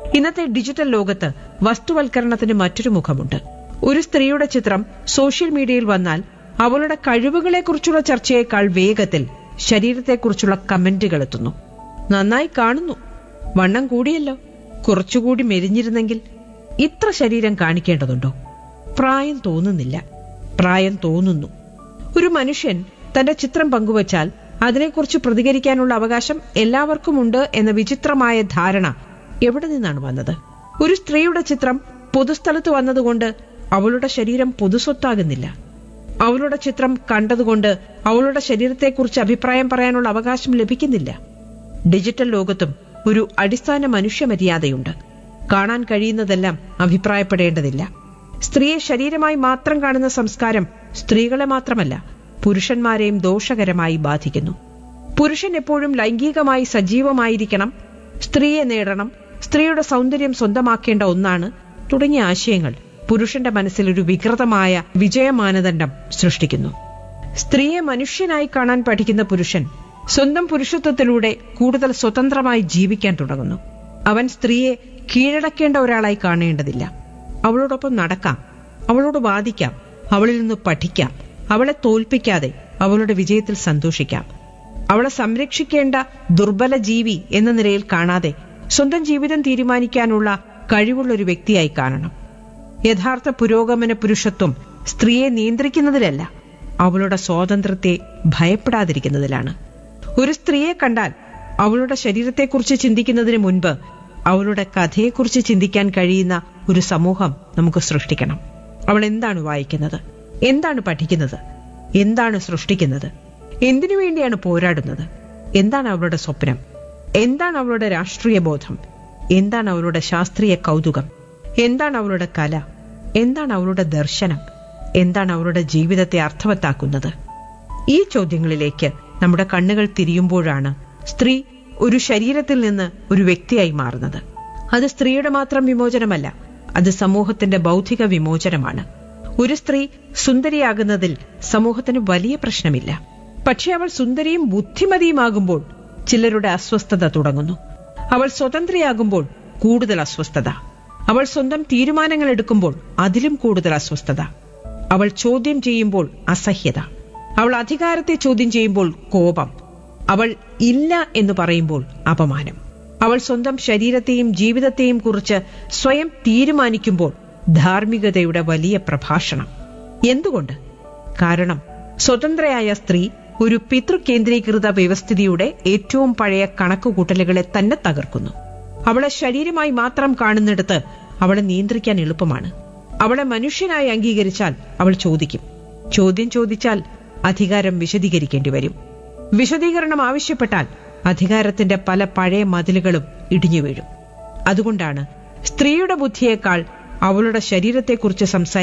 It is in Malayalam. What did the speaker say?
ഇന്നത്തെ ഡിജിറ്റൽ ലോകത്ത് വസ്തുവൽക്കരണത്തിന് മറ്റൊരു മുഖമുണ്ട് ഒരു സ്ത്രീയുടെ ചിത്രം സോഷ്യൽ മീഡിയയിൽ വന്നാൽ അവളുടെ കഴിവുകളെക്കുറിച്ചുള്ള ചർച്ചയേക്കാൾ വേഗത്തിൽ ശരീരത്തെക്കുറിച്ചുള്ള കമന്റുകൾ എത്തുന്നു നന്നായി കാണുന്നു വണ്ണം കൂടിയല്ലോ കുറച്ചുകൂടി മെലിഞ്ഞിരുന്നെങ്കിൽ ഇത്ര ശരീരം കാണിക്കേണ്ടതുണ്ടോ പ്രായം തോന്നുന്നില്ല പ്രായം തോന്നുന്നു ഒരു മനുഷ്യൻ തന്റെ ചിത്രം പങ്കുവച്ചാൽ അതിനെക്കുറിച്ച് പ്രതികരിക്കാനുള്ള അവകാശം എല്ലാവർക്കുമുണ്ട് എന്ന വിചിത്രമായ ധാരണ എവിടെ നിന്നാണ് വന്നത് ഒരു സ്ത്രീയുടെ ചിത്രം പൊതുസ്ഥലത്ത് വന്നതുകൊണ്ട് അവളുടെ ശരീരം പൊതുസ്വത്താകുന്നില്ല അവളുടെ ചിത്രം കണ്ടതുകൊണ്ട് അവളുടെ ശരീരത്തെക്കുറിച്ച് അഭിപ്രായം പറയാനുള്ള അവകാശം ലഭിക്കുന്നില്ല ഡിജിറ്റൽ ലോകത്തും ഒരു അടിസ്ഥാന മനുഷ്യമര്യാദയുണ്ട് കാണാൻ കഴിയുന്നതെല്ലാം അഭിപ്രായപ്പെടേണ്ടതില്ല സ്ത്രീയെ ശരീരമായി മാത്രം കാണുന്ന സംസ്കാരം സ്ത്രീകളെ മാത്രമല്ല പുരുഷന്മാരെയും ദോഷകരമായി ബാധിക്കുന്നു പുരുഷൻ എപ്പോഴും ലൈംഗികമായി സജീവമായിരിക്കണം സ്ത്രീയെ നേടണം സ്ത്രീയുടെ സൗന്ദര്യം സ്വന്തമാക്കേണ്ട ഒന്നാണ് തുടങ്ങിയ ആശയങ്ങൾ പുരുഷന്റെ മനസ്സിൽ ഒരു വികൃതമായ വിജയമാനദണ്ഡം സൃഷ്ടിക്കുന്നു സ്ത്രീയെ മനുഷ്യനായി കാണാൻ പഠിക്കുന്ന പുരുഷൻ സ്വന്തം പുരുഷത്വത്തിലൂടെ കൂടുതൽ സ്വതന്ത്രമായി ജീവിക്കാൻ തുടങ്ങുന്നു അവൻ സ്ത്രീയെ കീഴടക്കേണ്ട ഒരാളായി കാണേണ്ടതില്ല അവളോടൊപ്പം നടക്കാം അവളോട് വാദിക്കാം അവളിൽ നിന്ന് പഠിക്കാം അവളെ തോൽപ്പിക്കാതെ അവളുടെ വിജയത്തിൽ സന്തോഷിക്കാം അവളെ സംരക്ഷിക്കേണ്ട ദുർബല ജീവി എന്ന നിലയിൽ കാണാതെ സ്വന്തം ജീവിതം തീരുമാനിക്കാനുള്ള കഴിവുള്ള ഒരു വ്യക്തിയായി കാണണം യഥാർത്ഥ പുരോഗമന പുരുഷത്വം സ്ത്രീയെ നിയന്ത്രിക്കുന്നതിലല്ല അവളുടെ സ്വാതന്ത്ര്യത്തെ ഭയപ്പെടാതിരിക്കുന്നതിലാണ് ഒരു സ്ത്രീയെ കണ്ടാൽ അവളുടെ ശരീരത്തെക്കുറിച്ച് ചിന്തിക്കുന്നതിന് മുൻപ് അവളുടെ കഥയെക്കുറിച്ച് ചിന്തിക്കാൻ കഴിയുന്ന ഒരു സമൂഹം നമുക്ക് സൃഷ്ടിക്കണം അവൾ എന്താണ് വായിക്കുന്നത് എന്താണ് പഠിക്കുന്നത് എന്താണ് സൃഷ്ടിക്കുന്നത് എന്തിനു വേണ്ടിയാണ് പോരാടുന്നത് എന്താണ് അവളുടെ സ്വപ്നം എന്താണ് അവളുടെ രാഷ്ട്രീയ ബോധം എന്താണ് അവളുടെ ശാസ്ത്രീയ കൗതുകം എന്താണ് അവളുടെ കല എന്താണ് അവളുടെ ദർശനം എന്താണ് അവളുടെ ജീവിതത്തെ അർത്ഥവത്താക്കുന്നത് ഈ ചോദ്യങ്ങളിലേക്ക് നമ്മുടെ കണ്ണുകൾ തിരിയുമ്പോഴാണ് സ്ത്രീ ഒരു ശരീരത്തിൽ നിന്ന് ഒരു വ്യക്തിയായി മാറുന്നത് അത് സ്ത്രീയുടെ മാത്രം വിമോചനമല്ല അത് സമൂഹത്തിന്റെ ബൗദ്ധിക വിമോചനമാണ് ഒരു സ്ത്രീ സുന്ദരിയാകുന്നതിൽ സമൂഹത്തിന് വലിയ പ്രശ്നമില്ല പക്ഷെ അവൾ സുന്ദരിയും ബുദ്ധിമതിയുമാകുമ്പോൾ ചിലരുടെ അസ്വസ്ഥത തുടങ്ങുന്നു അവൾ സ്വതന്ത്രയാകുമ്പോൾ കൂടുതൽ അസ്വസ്ഥത അവൾ സ്വന്തം തീരുമാനങ്ങൾ എടുക്കുമ്പോൾ അതിലും കൂടുതൽ അസ്വസ്ഥത അവൾ ചോദ്യം ചെയ്യുമ്പോൾ അസഹ്യത അവൾ അധികാരത്തെ ചോദ്യം ചെയ്യുമ്പോൾ കോപം അവൾ ഇല്ല എന്ന് പറയുമ്പോൾ അപമാനം അവൾ സ്വന്തം ശരീരത്തെയും ജീവിതത്തെയും കുറിച്ച് സ്വയം തീരുമാനിക്കുമ്പോൾ ധാർമ്മികതയുടെ വലിയ പ്രഭാഷണം എന്തുകൊണ്ട് കാരണം സ്വതന്ത്രയായ സ്ത്രീ ഒരു പിതൃകേന്ദ്രീകൃത വ്യവസ്ഥിതിയുടെ ഏറ്റവും പഴയ കണക്കുകൂട്ടലുകളെ തന്നെ തകർക്കുന്നു അവളെ ശരീരമായി മാത്രം കാണുന്നിടത്ത് അവളെ നിയന്ത്രിക്കാൻ എളുപ്പമാണ് അവളെ മനുഷ്യനായി അംഗീകരിച്ചാൽ അവൾ ചോദിക്കും ചോദ്യം ചോദിച്ചാൽ അധികാരം വിശദീകരിക്കേണ്ടി വരും വിശദീകരണം ആവശ്യപ്പെട്ടാൽ അധികാരത്തിന്റെ പല പഴയ മതിലുകളും ഇടിഞ്ഞു വീഴും അതുകൊണ്ടാണ് സ്ത്രീയുടെ ബുദ്ധിയേക്കാൾ അവളുടെ ശരീരത്തെക്കുറിച്ച് സംസാരിക്കാൻ